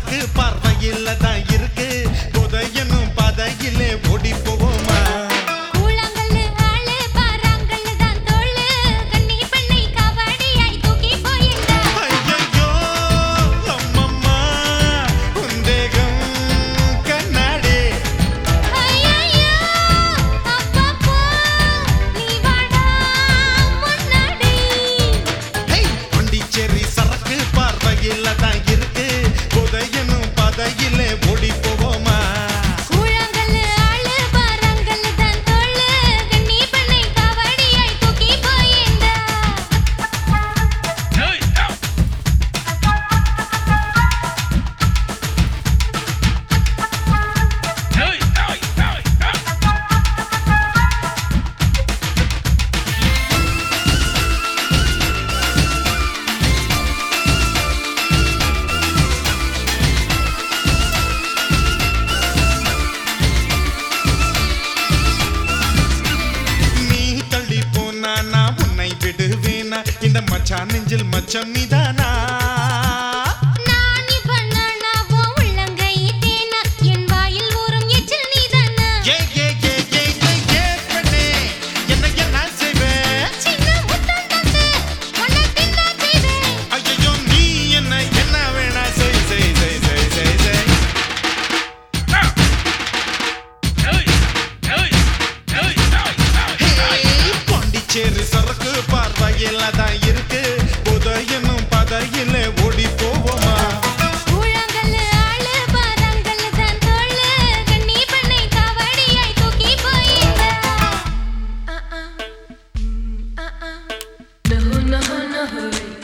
சரக்கு பார்வையில் தான் இருக்கு புதையனும் பதையிலே ஓடி போவோமா கூழாங்கல்லு ஆளு பாறாங்கல்லு தான் தோளு கன்னி பெண்ணை கபடியாய் தூக்கி போயிண்டா ஐயையோ, அம்மம்மா, உந்தேகம் கண்ணாடி. ஐயையோ அப்பப்போ நீ வாடா முன்னாடி ஹே, பாண்டிச்சேரி சரக்கு பார்வையில் தான் இருக்கு புதையனும் பதையிலே ஓடி போவோமா கூழாங்கல்லு ஆளு பாறாங்கல்லு தான் தோளு கன்னி பெண்ணை கபடியாய் தூக்கி போயிண்டா நீ தள்ளி போனா நான் உன்னை விடுவேனா இந்த மச்சான் நெஞ்சில் மச்சம் நீதானா நானி பண்ணனா ஓ உள்ளங்கை தேனா என் வாயில் ஊறும் எச்சில் நீதானா ஏ ஏ ஏ ஏ ஏ ஏ பெண்ணே என்ன என்ன செய்வேன் சின்ன முத்தம் தந்து உன்னை தின்னா செய்வேன் ஐயோ நீ என்ன என்ன வேணா செய் செய் செய் செய் செய் செய் ஹே, பாண்டிச்சேரி சரக்கு பார்வையில் தான் இருக்கு புதையனும் பதையில ஓடி போவோமா கூழாங்கல்லு ஆளு பாறாங்கல்லு தான் தோளு கன்னி பெண்ணை கபடியாய் தூக்கி போயிண்டா ஆ ஆ ஆ ஆ No, no, no, hurry.